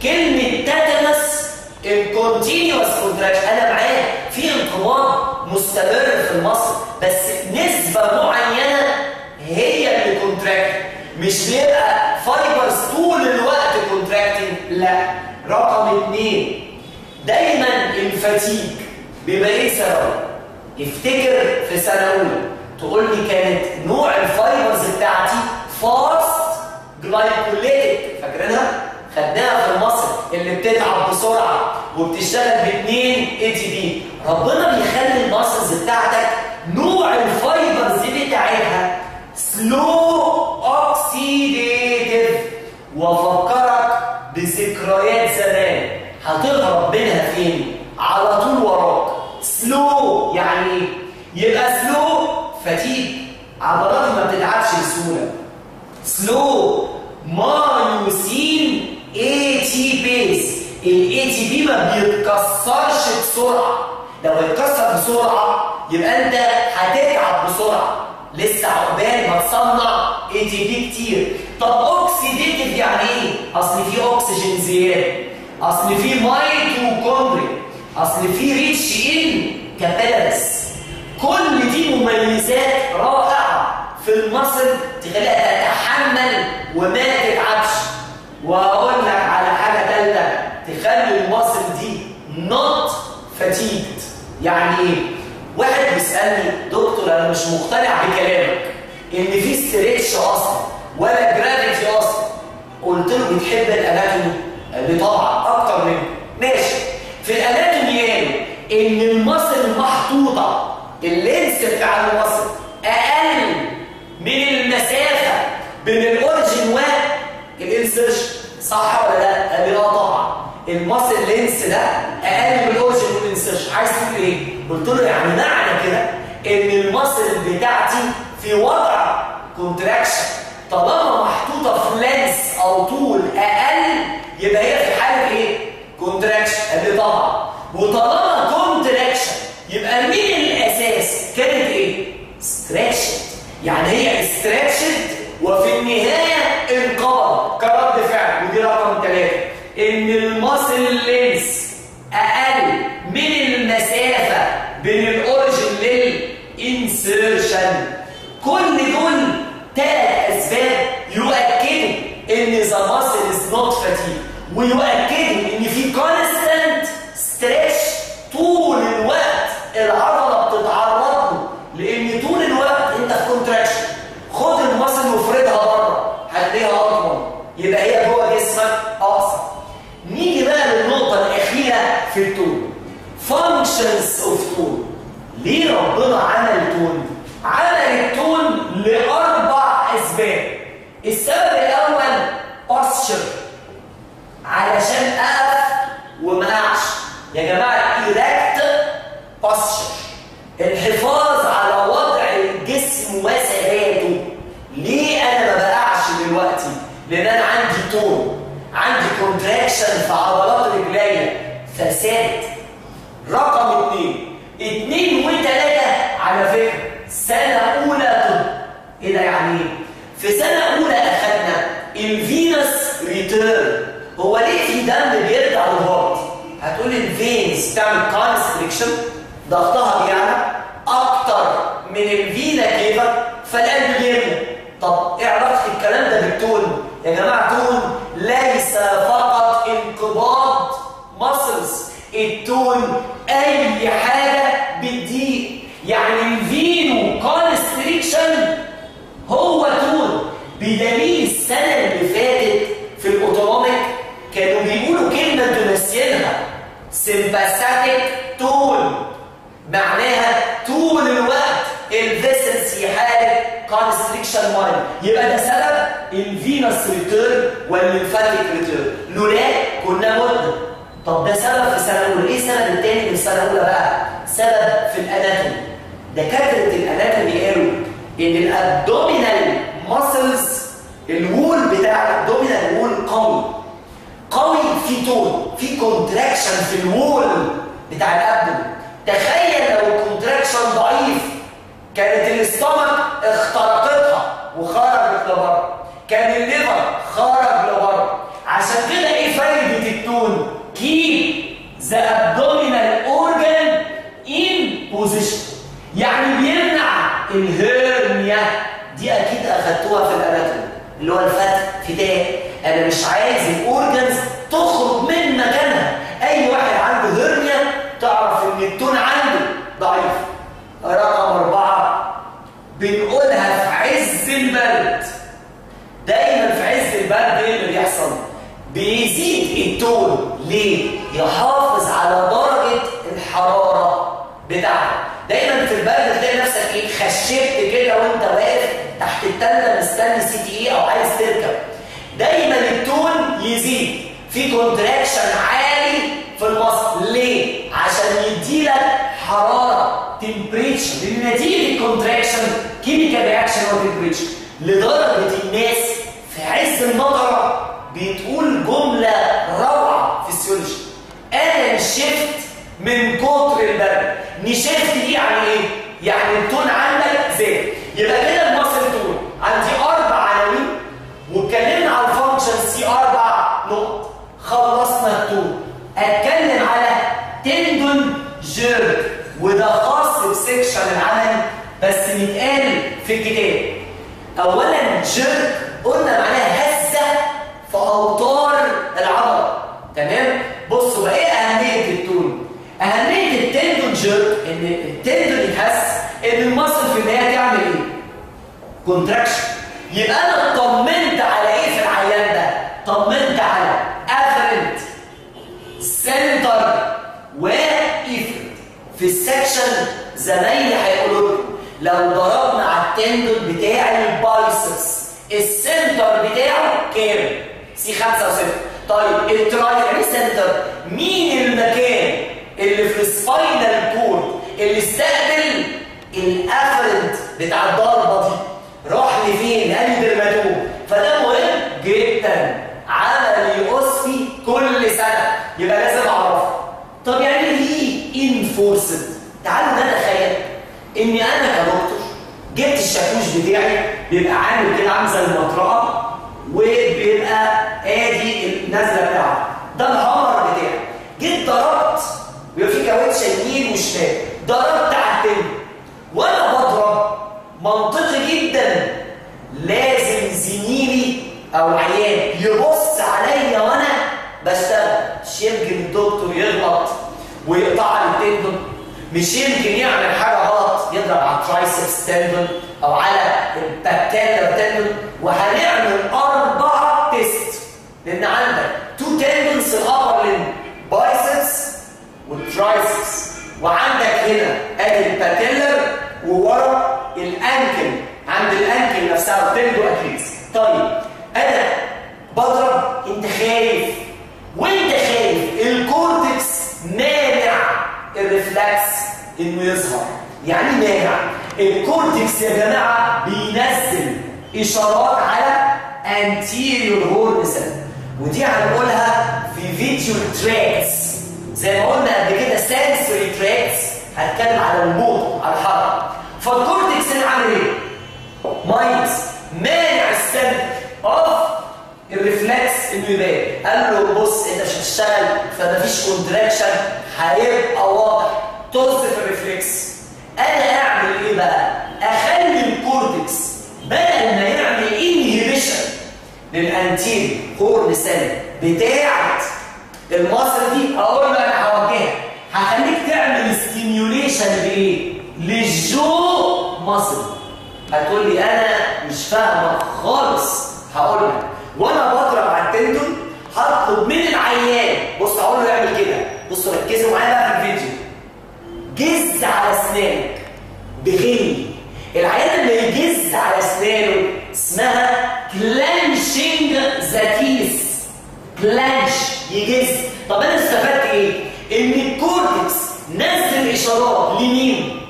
كلمه تاتنس الكونتينيوس كونتراكشن انا معاه في انقباض مستمر في المصل بس نسبه معينه هي اللي كونتراكت مش بيبقى فايبرز طول الوقت كونتراكتنج لا رقم اثنين دايما الفتيج بيبقى ايه سبب افتكر في سنه اولى تقول لي كانت نوع الفايبرز بتاعتي فاست جلايكوليتيك فاكرينها خدناها في مصر اللي بتتعب بسرعه وبتشتغل باثنين اي تي بي ربنا بيخلي الماسلز بتاعتك نوع الفايبرز دي بتاعتها سلو اوكسيديتيف وافكرك بذكريات زمان هتهرب منها فين على طول وراك سلو يعني ايه يبقى سلو فتيج عضلاتي ما بتتعبش بسهوله سلو مايوسين اي تي بيز الاي تي بي ما بيتكسرش بسرعه لو اتكسر بسرعه يبقى انت هتتعب بسرعه لسه عقبال ما تصنع اي تي بي كتير طب اوكسيديتيف يعني ايه اصل في اكسجين زياده اصل في ميتوكوندريا اصل في ريتش ان كابيلاريز كل دي مميزات رائعه في المصل تخليها تتحمل وما تتعبش واقول لك على حاجه ثالثه تخلي المصل دي نوت فاتيجد يعني ايه واحد بيسالني دكتور انا مش مقتنع بكلامك ان في ستريتش اصلا ولا جرافيتي اصلا قلت له بتحب الاناتومي قال لي طبعا اكتر منه ماشي في الاناتومي قالوا ان المصل محطوطه اللينس بتاع المصل اقل من المسافه بين الاوريجين والانسرشن صح ولا لا؟ قال لي اه طبعا المصل لينس ده اقل من الاوريجين والانسرشن عايز تقول ايه؟ قلت له يعني معنى كده ان المصل بتاعتي في وضع كونتراكشن طالما محطوطه في لينس او طول اقل يبقى هي في حاله ايه؟ كونتراكشن قال لي طبعا وطالما كونتراكشن يبقى مين الاساس؟ كانت ايه؟ ستريتشد يعني هي ستريتشد وفي النهايه انقبض كرد فعل ودي رقم ثلاثه ان الماسل لينس اقل من المسافه بين الاوريجن للانسيرشن كل دول ثلاث اسباب يؤكدوا ان ذا ماسل از نوت فاتيج ويؤكدوا ان في كونستانت ستريتش طول الوقت العضله بتتعرض له لان طول الوقت انت في كونتراكشن خد المصل وافردها بره هتلاقيها اطول يبقى هي جوه جسمك اقصر نيجي بقى للنقطه الاخيره في التون فانكشنز اوف تون ليه ربنا عمل تون عمل التون لاربع اسباب السبب الاول posture علشان اقف وما اقعش يا جماعه ايركت posture الحفاظ على وضع الجسم وثباته ليه انا ما بقعش دلوقتي لان انا عندي تون عندي كونتراكشن في عضلات رجليا فثابت رقم اثنين اثنين وثلاثة على فكرة سنة أولى طب ايه ده يعني ايه؟ في سنة أولى أخدنا الفينس ريتيرن هو ليه في دم بيرجع للهارت؟ هتقول الفينز تعمل كونستريكشن ضغطها بيعلى أكتر من الفينا كيفا فالقلب بيملى طب ايه علاقة الكلام ده بالتون؟ يا جماعة تون ليس فقط انقباض ماسلز التون اي حاجه بتضيق يعني الفينو كونستريكشن هو تون بدليل السنه اللي فاتت في الاوتونوميك كانوا بيقولوا كلمه تنسينها سمباثيك تون معناها طول الوقت الفيسلز في حاله كونستريكشن ماين يبقى ده سبب الفينوس ريتيرن والليمفاتيك ريتيرن لولا كنا مدة طب ده سبب في سنه اولى ايه السبب الثاني في السنه الاولى بقى سبب في الاناتومي دكاتره الاناتومي قالوا ان الابدومينال ماسلز الوول بتاع الابدومينال وول قوي قوي في تون في كونتراكشن في الوول بتاع الابدومين تخيل لو الكونتراكشن ضعيف كانت الاستمك اخترقتها وخرجت لبره كان الليفر خرج لبره عشان كده ايه فايده التون keep the abdominal organ in position يعني بيمنع الهرنيا دي اكيد اخدتوها في الاناتومي اللي هو الفتح فتاة انا مش عايز الاورجنز تخرج من مكانها اي واحد عنده هرنيا تعرف ان التون عنده ضعيف رقم اربعة بنقولها في عز البرد دايما في عز البرد ايه اللي بيحصل بيزيد التون ليه يحافظ على درجة الحرارة بتاعته دايما في البرد تلاقي نفسك ايه خشبت كده وانت واقف تحت التله مستني سي تي اي او عايز تركب دايما التون يزيد في كونتراكشن عالي في المصل ليه عشان يديلك حراره تمبريتشر لان نتيجه الكونتراكشن كيميكال رياكشن او تمبريتشر لدرجه الناس في عز المطره بتقول جمله روعه فيسيولوجي انا نشفت من كتر البرد نشفت دي يعني ايه يعني التون عندك زاد يبقى كده المصل تون عندي اربع عناوين واتكلمنا على الفانكشن سي اربع نقط خلصنا التون اتكلم على تندون جيرك وده خاص بسكشن العمل بس متقال في الكتاب اولا جيرك قلنا معناها هزه في اوتار العضله تمام بصوا بقى ايه اهميه التون اهميه التندون جيرك ان التندون يتهز ان المصل في النهايه تعمل ايه كونتراكشن يبقى انا اطمنت على ايه في العيان ده طمنت على افرنت سنتر وافرنت في السكشن زمايلي هيقولوا لكم لو ضربنا على التندون بتاع البايسبس السنتر بتاعه كام سي 5 و 6 طيب التراي يعني سنتر مين المكان اللي في السباينال كورد اللي استقبل الافرنت بتاع الضربه دي راح لفين قال درماتوم فده مهم جدا عمل يقصفي كل سنه يبقى لازم اعرفه طب يعني ايه انفورسد تعالوا نتخيل اني انا كدكتور جبت الشاكوش بتاعي بيبقى عامل كده عامل زي المطرقه وبيبقى ادي النازله بتاعته ده الهامر بتاعي جيت ضربت بيبقى في كاوتش يمين وشمال ضربت على التاني وانا بضرب منطقي جدا لازم زميلي او العيان يبص عليا وانا بشتغل مش يمكن الدكتور يغلط ويقطع لي التندون مش يمكن يعمل حاجه غلط يضرب على الترايسبس تندون او على الباتيلر تندون وهنعمل اربعه تيست لان عندك تو تندونز الابر لين بايسبس والترايسبس وعندك هنا ادي الباتيلر وورا الانكل عند الانكل نفسها التندو اكليس طيب انا بضرب انت خايف وانت خايف الكورتكس مانع الريفلكس انه يظهر يعني مانع الكورتكس يا جماعه بينزل اشارات على anterior horn cell ودي هنقولها في فيديو تراكس زي ما قلنا قبل كده sensory تراكس هتكلم على الموت على الحركه فالكورتكس اللي عامل ايه؟ ماينس مانع السنتر اوف الريفلكس انه يبان قال له بص انت مش هتشتغل فمفيش كونتراكشن هيبقى واضح طز في الريفلكس انا اعمل ايه بقى؟ اخلي الكورتكس بدل ما يعمل انهبيشن للانتير هورن سيل بتاعت المصل دي اقول له انا هوجهها هخليك تعمل ستيميوليشن لايه؟ للجو مصل هتقول لي انا مش فاهمه خالص هقول لك وانا بضرب على التندون هطلب من العيان بص هقول له يعمل كده بصوا ركزوا معايا بقى في الفيديو جز على اسنانك بغل العيان اللي يجز على اسنانه اسمها كلانشنج ذاتيس كلانش يجز طب انا استفدت ايه ان الكورتكس نزل اشارات لمين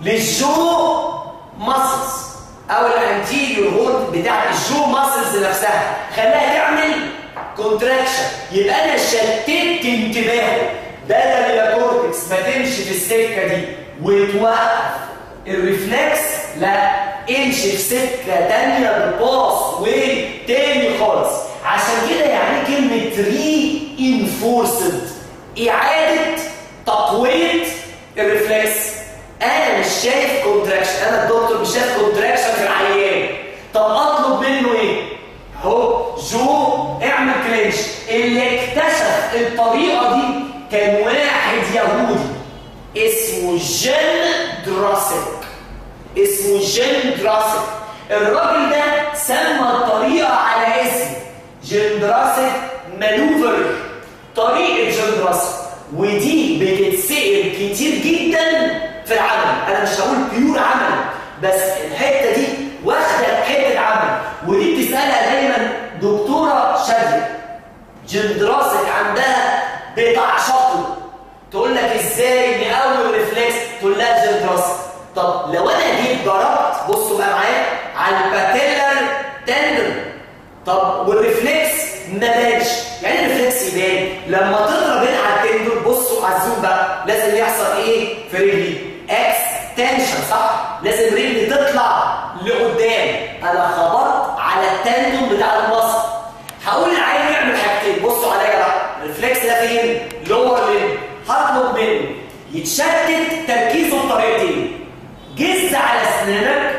للجو ماسلز او الانتيريور هورن بتاع الجو ماسلز نفسها خلاها تعمل كونتراكشن يبقى انا شتت انتباهه بدل ما كورتكس ما تمشي في السكه دي وتوقف الريفلكس لا امشي في سكه تانيه بالباص وتاني خالص عشان كده يعني كلمه ري reinforced اعاده تقويه الريفلكس انا مش شايف كونتراكشن انا الدكتور مش شايف كونتراكشن في العيان طب اطلب منه ايه اهو جو اعمل كلينش اللي اكتشف الطريقه دي كان واحد يهودي اسمه جن دراسك اسمه جن دراسك الراجل ده سمى الطريقه على اسم جن دراسك مانوفر طريقه جن دراسك ودي بتتسال كتير جدا في العمل انا مش هقول بيور عمل بس الحته دي واخده حته عمل ودي بتسالها دايما دكتوره شاديه جندراسك عندها بتعشقه تقول لك ازاي نقوي الريفلكس تقول لها جندراسك طب لو انا جيت جربت بصوا بقى معايا على الباتيلر تندن طب والريفلكس ما بانش يعني الريفلكس يبان لما تضرب هنا على التندن بصوا على الزوم بقى لازم يحصل ايه في رجلي اكستنشن صح لازم رجلي تطلع لقدام انا خبطت على التندن بتاع المصل هقول العين يعمل حاجتين بصوا عليا بقى الريفلكس ده فين لور لين هطلب منه يتشتت تركيزه بطريقتين جز على اسنانك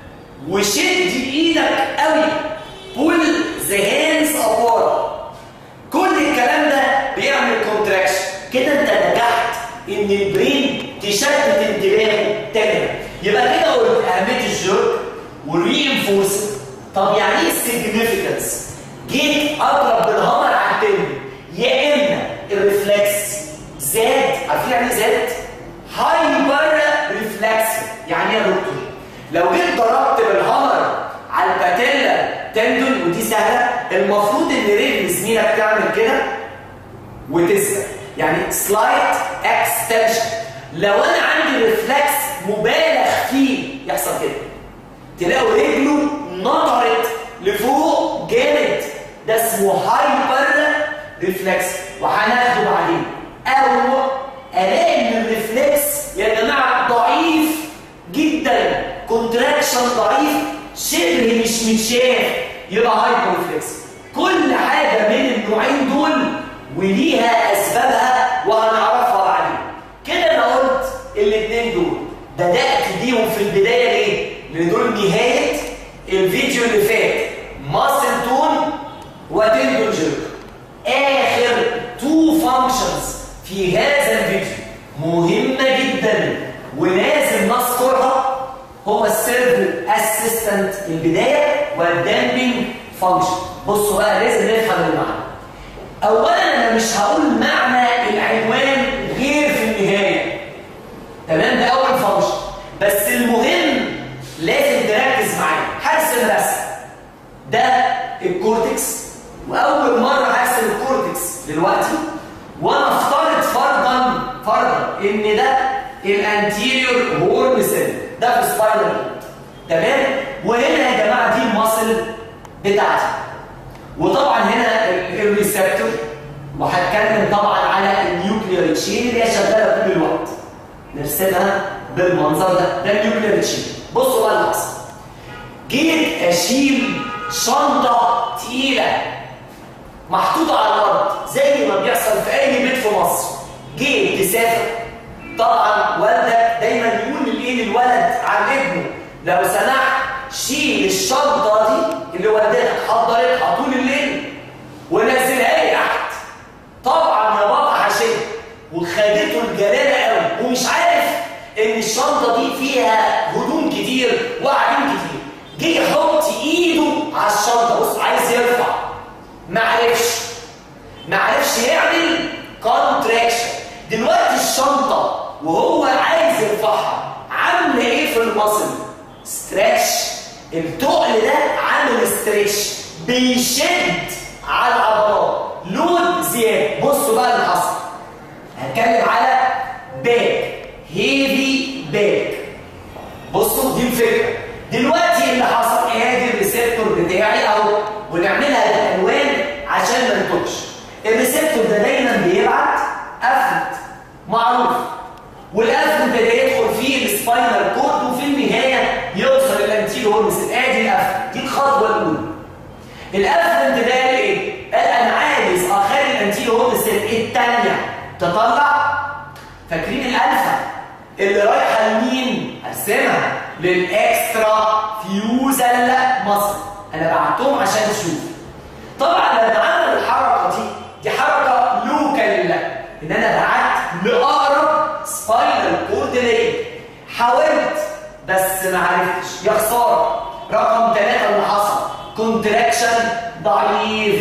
وشد بايدك قوي بول ذا هاندز ابورد كل الكلام ده بيعمل كونتراكشن كده انت نجحت ان البرين تشتت انتباهه تماما يبقى كده قلت اهميه الجورك والرينفورس طب يعني ايه السيجنيفيكانس جيت اضرب بالهامر على التندن يا اما الريفلكس زاد عارفين يعني ايه زاد هايبر ريفلكس يعني ايه يا دكتور لو جيت ضربت بالهامر على الباتيلا تندون ودي سهله المفروض ان رجل زميلك تعمل كده وتسرق يعني سلايت اكستنشن لو انا عندي ريفلكس مبالغ فيه يحصل كده تلاقوا رجله نطرت لفوق جامد ده اسمه هايبر ريفلكس وهناخده بعدين او الاقي ان الريفلكس يا جماعه ضعيف جدا كونتراكشن ضعيف شبه مش متشاف يبقى هايبر ريفلكس كل حاجه من النوعين دول وليها اسبابها وهنعرفها بعدين كده انا قلت الاثنين دول بدات بيهم في البدايه ليه لان دول نهايه الفيديو اللي فات ماسل تون وتندون جيرك اخر تو فانكشنز في هذا الفيديو مهمه جدا ولازم نذكرها هو السيرفو اسيستنت البدايه والدامبنج فانكشن بصوا بقى لازم نفهم المعنى اولا انا مش هقول معنى العنوان غير في النهايه تمام ده اول فانكشن بس المهم لازم تركز معايا هرسم رسم ده الكورتكس واول مره هرسم الكورتكس دلوقتي وانا افترض فرضا فرضا ان ده الانتيريور هورن سيل ده في سباينال تمام وهنا يا جماعه دي الماسل بتاعتي وطبعا هنا الريسبتور وهتكلم طبعا على النيوكليير تشين اللي هي شغاله طول الوقت نرسمها بالمنظر ده ده النيوكليير تشين بصوا بقى اللي حصل جيت اشيل شنطه تقيله محطوطه على الارض زي ما بيحصل في اي بيت في مصر جيت تسافر طبعا والدك دايما يقول للايه للولد عن ابنه لو سمحت شيل الشنطه دي اللي والدتك حضرتها طول الليل ونزلها لي تحت طبعا يا بابا هشيل وخدته الجلاله قوي ومش عارف ان الشنطه دي فيها هدوم كتير وقاعدين كتير جه يحط ايده على الشنطه بص عايز يرفع ما عرفش ما عرفش يعمل كونتراكشن دلوقتي الشنطه وهو عايز يرفعها عامله ايه في المصل ستريتش التقل ده عامل ستريتش بيشد على العضلات لود زياده بصوا بقى اللي حصل هتكلم على باك هيفي باك بصوا دي الفكره دلوقتي اللي حصل ادي الريسبتور بتاعي اهو ونعملها بالالوان عشان ما نتوهش الريسبتور ده دايما بيبعت افلت معروف والافلت ده يدخل فيه السباينال كورد وفي النهايه يوصل الانتيرو هورمس ادي الافلت دي الخطوه الاولى الافلت ده قال ايه؟ قال انا عايز اخلي الانتيرو هورن سيل الثانيه تطلع فاكرين الالفا اللي رايحه لمين؟ ارسمها للاكسترا فيوزال مصر انا بعتهم عشان تشوف طبعا لما عمل الحركه دي دي حركه لوكال ان انا بعت لاقرب سباينال كورد ليا حاولت بس ما عرفتش يا خساره رقم ثلاثة اللي حصل كونتراكشن ضعيف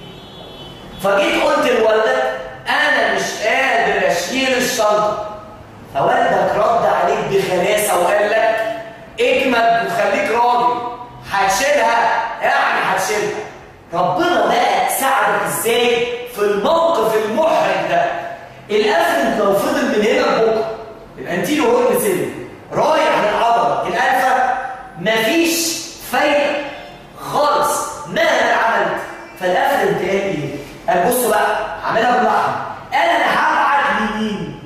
فجيت قلت لولدك انا مش قادر اشيل الشنطه فوالدك رد عليك بخلاسه وقال لك اجمد وخليك راضي هتشيلها يعني هتشيلها ربنا بقى ساعدك ازاي في الموقف المحرج ده الافرنت لو فضل من هنا لبكره الانتيرو هورن سيل رايح للعضله الالفا مفيش فايده خالص مهما عملت فالافرنت قال ايه؟ قال بصوا بقى هعملها باللحظه قال انا هبعت لمين؟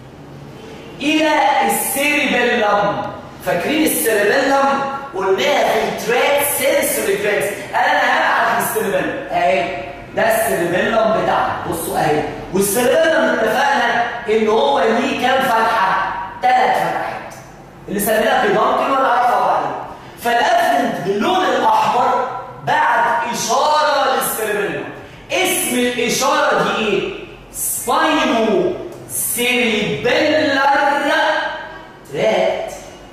الى السيريبيلم فاكرين السيريبيلم قلناها في التراك سنسوري تراكس قال انا هبعت للسيريبيلم اهي ده السيريبيلم بتاعنا بصوا اهي والسيريبيلم اتفقنا ان هو ليه كام فتحه؟ ثلاث فتحات اللي سميناها بيدانكل ولا عارفه بعدين فالافرنت باللون الاحمر بعت اشاره للسيريبيلم اسم الاشاره دي ايه؟ سباينو سيريبيلر تراكت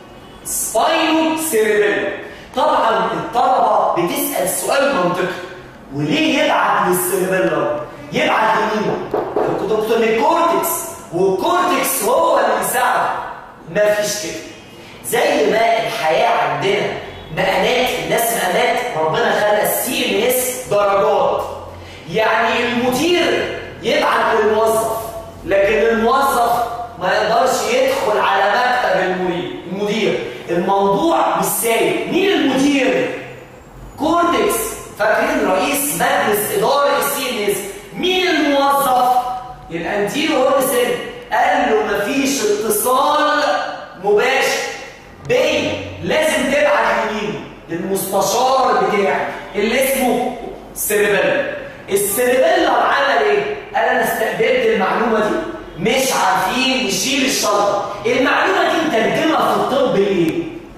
سباينو سيريبيلم طبعا الطلبه بتسال سؤال منطقي وليه يبعت للسيريبيلم يبعت لمين دكتور للكورتكس والكورتكس هو اللي يساعده مفيش كده زي ما الحياه عندنا مقامات الناس مقامات ربنا خلق السي ام اس درجات يعني المدير يبعت للموظف لكن الموظف ما يقدرش يدخل على مكتب المدير المدير الموضوع مش سايب مين المدير كورتكس فاكرين رئيس مجلس اداره السي ان اس مين الموظف الانتيرو هورسن قال له مفيش اتصال مباشر بين لازم تبعت لمين للمستشار بتاعك اللي اسمه سيربيلم السيربيلم عمل ايه قال انا استقبلت المعلومه دي مش عارفين نشيل الشنطه المعلومه دي نترجمها في الطب ايه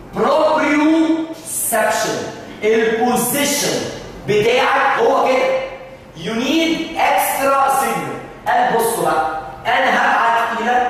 بروبريوسبشن البوزيشن بتاعك هو كده يو نيد اكسترا سيجنال قال بصوا بقى انا هبعت الى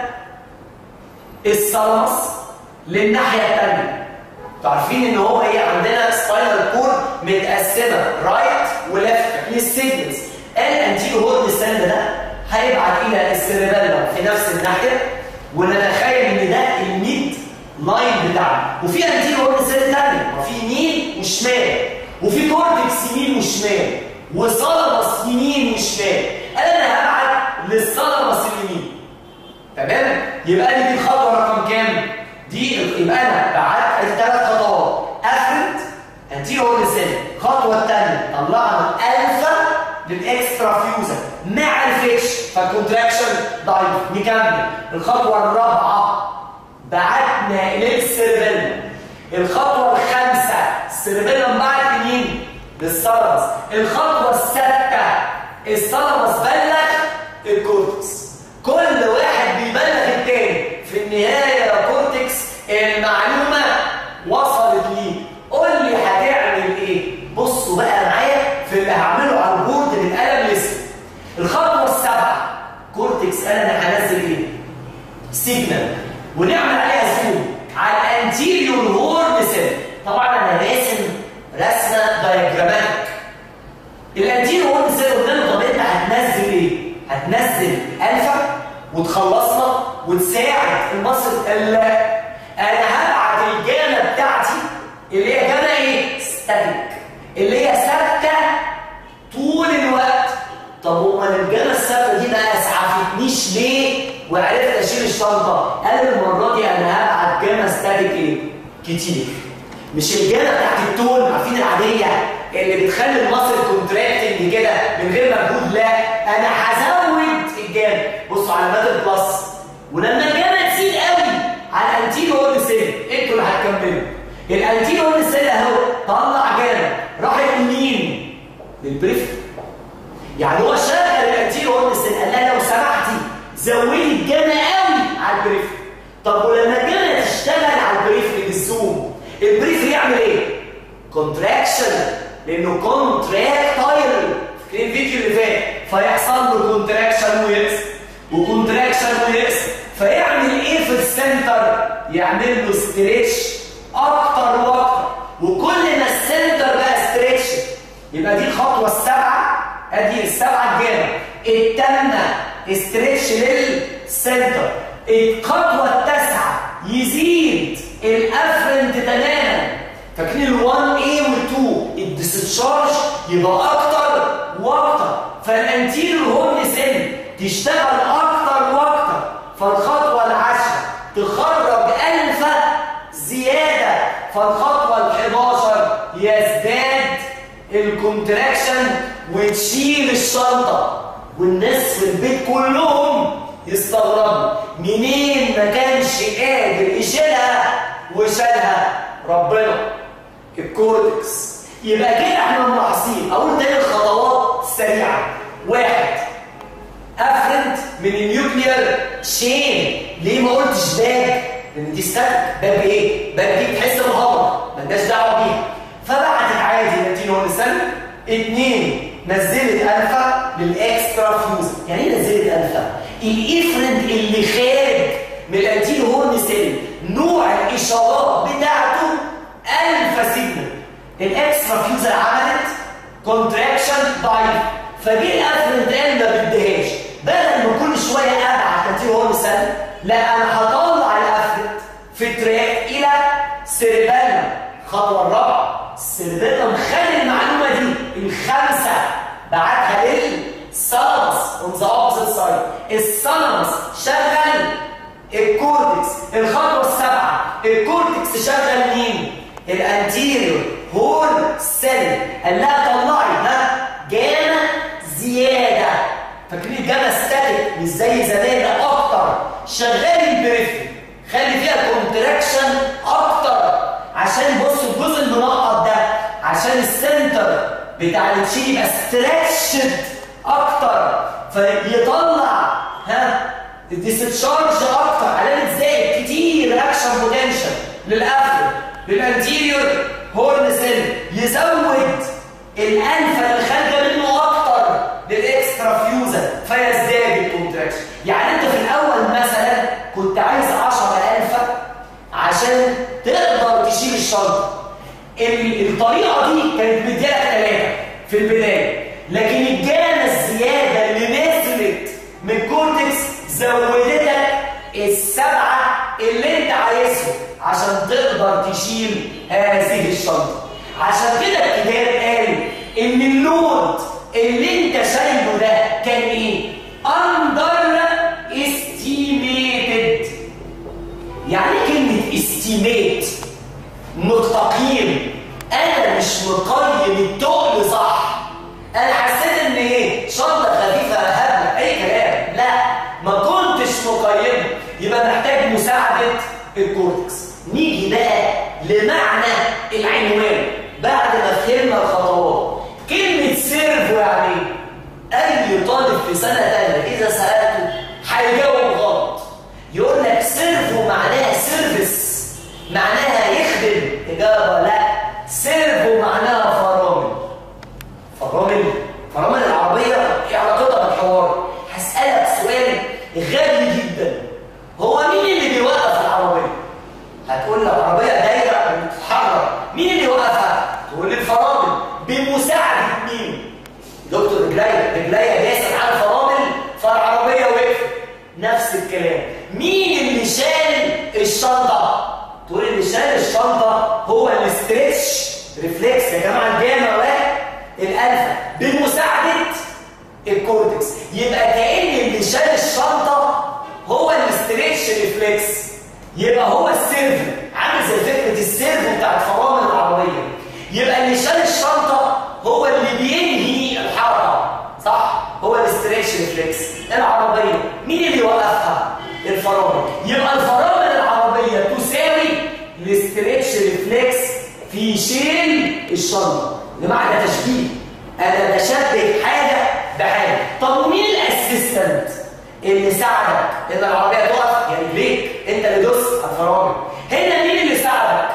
الثالاموس للناحيه الثانيه عارفين ان هو ايه عندنا سباينال كورد متقسمه رايت وليفت للسيجنالز الانتيرو هورن ستاند ده هيبعت الى السيربيلم في نفس الناحيه ونتخيل ان ده الميد لاين بتاعنا وفي انتيرو هورن ستاند ثانيه وفي يمين وشمال وفي كورتكس يمين وشمال وصلبس يمين وشمال انا هبعت للصلبس اليمين تمام يبقى دي الخطوه رقم كام دي يبقى انا بعت الثلاث خطوات افرد انتيرو هورن ستاند الخطوه الثانيه طلعنا الفا للاكسترا فيوزر ما عرفتش فالكونتراكشن ضعيف نكمل الخطوه الرابعه بعتنا للسيربيلم الخطوه الخامسه السيربيلم بعت مين للثالاموس الخطوه السادسه الثالاموس بلغ الكورتكس كل واحد بيبلغ التاني في النهايه يا كورتكس المعلومه وصلت ليه قول لي هتعمل ايه بصوا بقى معايا في اللي هعمله على البورد بالقلم الاسود الخطوه السابعه كورتكس قال انا هنزل ايه سيجنال ونعمل عليها زوم على الانتيريور هورن سيل طبعا انا راسم رسمه دايجراماتيك الانتيريور هورن سيل قدام طب انت هتنزل ايه هتنزل الفا وتخلصنا وتساعد المصل قال لا انا هبعت الجامه بتاعتي اللي هي جامه ايه ستاتيك اللي هي ثابته طول الوقت طب امال الجامه الثابته دي ما اسعفتنيش ليه وعرفت اشيل الشنطه قال المره دي انا هبعت جامه ستاتيك ايه كتير مش الجامه بتاعت التون عارفين العاديه اللي بتخلي المصل كونتراكتنج كده من غير مجهود لا انا هزود الجامه بصوا علامات البلس ولما الجامه تزيد قوي على الانتيرو هورن سيل انتوا اللي هتكملوا الانتيرو هورن سيل اهو طلع جامه راحت لمين؟ للبريف يعني هو شغل الانتيرو هورن كونتراكشن لانه كونتراكتايل في الفيديو اللي فات فيحصل له كونتراكشن ويقسم وكونتراكشن ويقسم فيعمل ايه في السنتر يعمل له ستريتش اكتر واكتر وكل ما السنتر بقى ستريتش يبقى دي الخطوه السابعه ادي السبعه الجامعه التامه ستريتش للسنتر الخطوه التاسعه يزيد الافرنت تماما فاكرين ال 1 a وال 2 الديسشارج يبقى اكتر واكتر فالانتيريور هورن سيل تشتغل اكتر واكتر فالخطوه العاشره تخرج الفا زياده فالخطوه ال11 يزداد الكونتراكشن وتشيل الشنطه والناس في البيت كلهم يستغربوا منين ما كانش قادر يشيلها وشالها ربنا الكورتكس يبقى كده احنا ملاحظين اقول تاني الخطوات السريعه واحد افرنت من النيوكليير شين ليه ما قلتش باج لان دي ستاتيك باج ايه باج دي بتحس بالهبط مالناش دعوه بيها فبعتت عادي لاتين هون سنه اثنين نزلت الفا للاكسترا فيوز يعني ايه نزلت الفا الافرنت اللي خارج من الانتيل هورن سيل نوع الاشارات بتاعته الفا سيجنال الاكسترا فيوز عملت كونتراكشن ضعيف فجه الافرنت قال ما بديهاش بدل ما كل شويه ابعت انتيل هورن سيل لا انا هطلع الافرنت في التراك الى سيربيلم الخطوه الرابعه السيربيلم خد المعلومه دي الخمسه بعتها للسلمس اون ذا اوبزيت سايد السلمس شغل الكورتكس الخطوه السابعه الكورتكس شغل مين الانتيريور هورن سيل قال لها طلعي ها جاما زياده فاكرين الجاما ستاتيك مش زي زمان ده اكتر شغال البريفري خلي فيها كونتراكشن اكتر عشان بصوا الجزء المنقط ده عشان السنتر بتاع التشي يبقى ستريتشد اكتر فيطلع ها الديستشارج اكتر علامه زائد كتير رياكشن بوتنشال للافرو للانتيريور هورن سيل يزود الانفه اللي خارجه منه اكتر للاكسترا فيوزر فيزداد الكونتراكشن يعني انت في الاول مثلا كنت عايز 10 الفا عشان تقدر تشيل الشنطه الطريقه دي كانت مديلك ثلاثه في البدايه لكن الجامه الزياده اللي نزلت من الكورتكس زودتك السبعه اللي انت عايزهم عشان تقدر تشيل هذه الشنطه عشان كده الكتاب قال ان اللود اللي انت شايله ده كان ايه؟ اندر استيميتد يعني كلمه استيميت متقيم انا مش مقيم التقل صح انا حسيت ان ايه شنطه خفيفه هبله اي كلام لا ما كنتش مقيم يبقى محتاج مساعده الكورتكس نيجي بقى لمعنى العنوان بعد ما فهمنا الخطوات كلمه سيرفو يعني اي طالب في سنه ثانيه اذا سالته هيجاوب غلط يقول لك سيرفو معناها سيرفيس معناها يخدم إجابة لا سيرفو معناها فرامل فرامل فرامل العربية ايه علاقتها بالحوار هسألك سؤال غبي جدا هو مين اللي بيوقف العربية هتقول لي العربية دايرة بتتحرك مين اللي يوقفها تقول لي الفرامل بمساعدة مين دكتور رجليا رجليا داست على الفرامل فالعربية وقفت نفس الكلام مين اللي شال الشنطة تقول اللي شال الشنطه هو الاستريتش ريفلكس يا جماعه الجامع واحد الالفا بمساعده الكورتكس يبقى كان اللي شال الشنطه هو الاستريتش ريفلكس يبقى هو السيرفو عامل زي فكره السيرفو بتاعت فرامل العربيه يبقى اللي شال الشنطه هو اللي بينهي الحركه صح هو الاستريتش ريفلكس العربيه مين اللي يوقفها الفرامل يبقى الفرامل العربيه تساوي الاستريتش ريفلكس في شيل الشنطه يا جماعه ده تشبيه انا بشبه حاجه بحاجه طب ومين الاسيستنت اللي ساعدك ان العربيه تقف يعني بريك انت اللي دوست على الفرامل هنا مين اللي ساعدك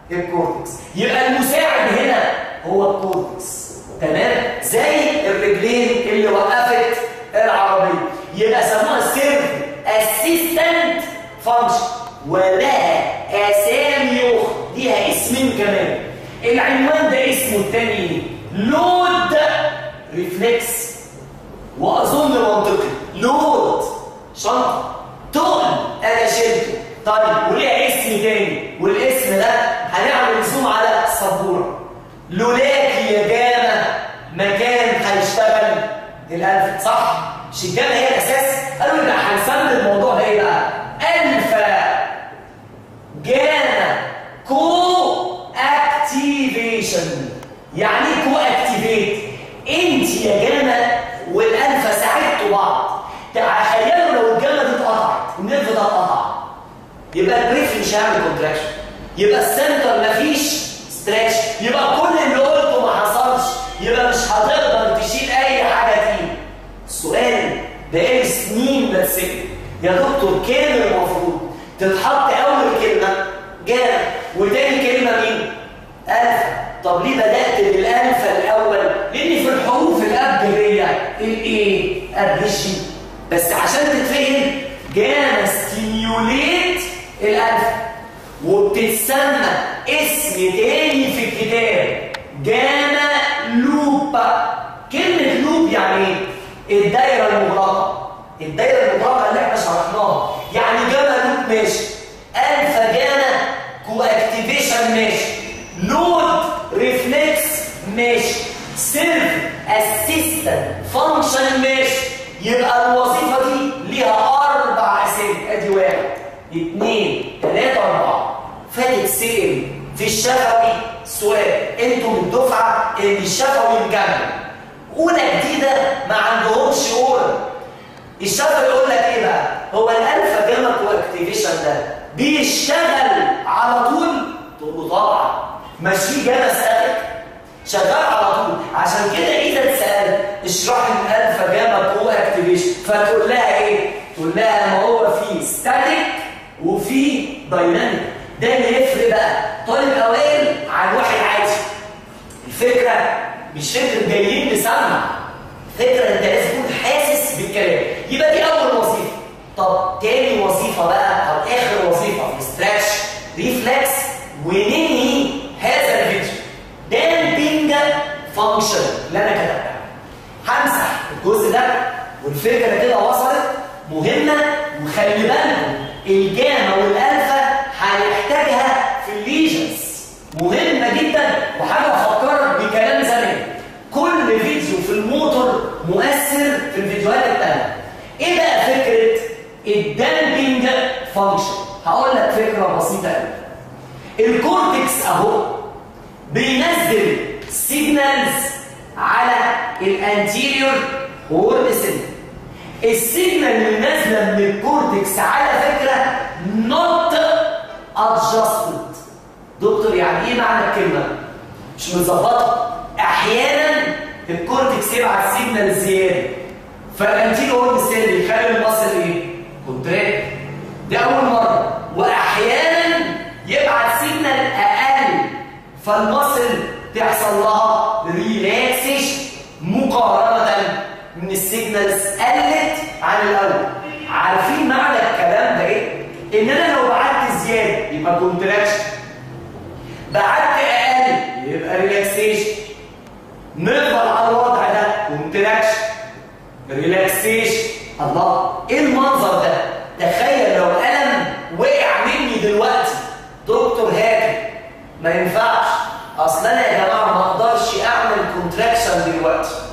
الكورتكس يبقى المساعد هنا هو الكورتكس تمام زي الرجلين اللي وقفت العربيه يبقى سموها سيرف اسيستنت فانكشن ولها اسامي اخرى ليها اسمين كمان العنوان ده اسمه الثاني لود ريفلكس واظن منطقي لود شنطه تقل انا شلته طيب وليه اسم تاني والاسم ده هنعمل زوم على السبوره لولاك يا جامه مكان هيشتغل الالف صح مش الجامه هي الاساس قالوا يبقى هنسمي الموضوع ده ايه بقى الفا جاما كو اكتيفيشن يعني ايه كو اكتيفيت انت يا جاما والالفا ساعدتوا بعض تخيلوا لو الجاما دي اتقطعت النيرف ده اتقطع يبقى البريف مش هيعمل كونتراكشن يبقى السنتر مفيش ستريتش يبقى كل اللي قلته ما حصلش يبقى مش هتقدر تشيل اي حاجه فيه السؤال بقالي سنين بتسال يا دكتور كام المفروض تتحط اول كلمه جاء وتاني كلمه مين الفا طب ليه بدات بالالفا الاول لان في الحروف الابجديه الايه الجي بس عشان تتفهم جاما ستيميوليت الالفا وبتتسمى اسم تاني في الكتاب جاما لوبا كلمه لوب يعني ايه الدايره المغلقه الدايره المغلقه اللي احنا شرحناها يعني جاما لوب ماشي الفا جاما كو اكتيفيشن ماشي لود ريفلكس ماشي سيرف اسيستنت فانكشن ماشي يبقى الوظيفه دي ليها اربع اسامي ادي واحد اثنين ثلاثه اربعه فتتسال في الشفوي سؤال انتوا من الدفعه اللي الشفوي مكمل اولى جديده ما عندهمش اولى الشفوي يقول لك ايه بقى هو الالفا جاما كو اكتيفيشن ده بيشتغل على طول تقول له طبعا مش في جاما ستاتيك شغال على طول عشان كده اذا اتسال اشرح لي الالفا جاما كو اكتيفيشن فتقول لها ايه تقول لها ما هو في ستاتيك وفي دايناميك ده اللي يفرق بقى طالب اوائل عن واحد عادي الفكره مش فكره جايين نسمع فكره انت لازم تكون حاسس بالكلام يبقى دي اول وظيفه طب تاني وظيفه بقى او اخر وظيفه في ستريتش ريفلكس وننهي هذا الفيديو دامبنج فانكشن اللي انا كتبتها همسح الجزء ده والفكره كده وصلت مهمه وخلي بالكم الجاما والالفا هنحتاجها في الليجنز مهمه جدا وحاجه افكرك بكلام زمان كل فيديو في الموتور مؤثر في الفيديوهات الثانيه ايه بقى فكره الدامبنج فانكشن هقول لك فكره بسيطه قوي الكورتكس اهو بينزل سيجنالز على الانتيريور هورن سيجنال السيجنال اللي نازله من الكورتكس على فكره نوت ادجستد دكتور يعني ايه معنى الكلمه مش متظبطه احيانا الكورتكس يبعت سيجنال زياده فالانتيريور هورن سيجنال يخلي المصل ايه كونتراكت دي اول مره واحيانا يبعت سيجنال اقل فالمصل تحصل لها ريلاكسيشن مقارنه من السيجنالز قلت عن الاول عارفين معنى الكلام ده ايه ان انا لو بعت زياده يبقى كونتراكشن بعت اقل يبقى ريلاكسيشن نفضل على الوضع ده كونتراكشن ريلاكسيشن الله ايه المنظر ده تخيل لو قلم وقع مني دلوقتي دكتور هادي ما ينفعش اصل انا يا جماعه ما اقدرش اعمل كونتراكشن دلوقتي